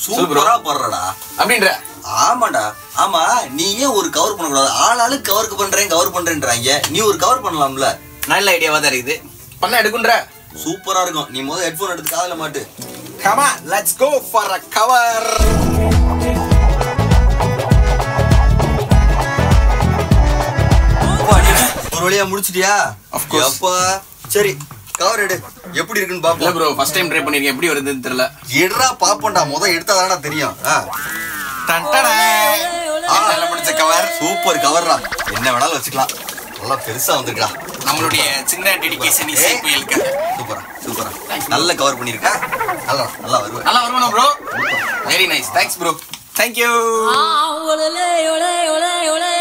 சூப்பரா போடுறடா அப்படின்ற ஆமாடா ஆமா நீ ஏன் ஒரு கவர் பண்ணக்கூடாது ஆள் ஆளு கவருக்கு பண்றேன் கவர் பண்றேன்றாங்க நீ ஒரு கவர் பண்ணலாம்ல நல்ல ஐடியாவா தான் இருக்குது பண்ண எடுக்குன்ற சூப்பரா இருக்கும் நீ முதல்ல ஹெட்போன் எடுத்து காதுல மாட்டு comma let's go for a cover அப்பா, நீ ஒரு வழியா முடிச்சிட்டியா Of course. அப்பா சரி கவர் எடு எப்படி இருக்குன்னு இல்ல பாப்போம் ப்ரோ ஃபர்ஸ்ட் டைம் ட்ரை பண்ணிருக்கேன் எப்படி வருதுன்னு தெரியல எடுறா பாப்போம்டா முத எடுத்தாதானடா தெரியும் ஆ. நல்ல பிடிச்ச கவர் சூப்பர் கவர்ரா என்ன வேணாலும் வச்சுக்கலாம் நல்லா பெருசா வந்திருக்கா நம்மளுடைய சின்ன டெடிகேஷன் இசை புயலுக்கு சூப்பரா சூப்பரா நல்ல கவர் பண்ணிருக்கா நல்லா நல்லா வருவேன் நல்லா வருவானா bro very nice thanks bro thank you Ah, ole, ole, ole, ole, ole.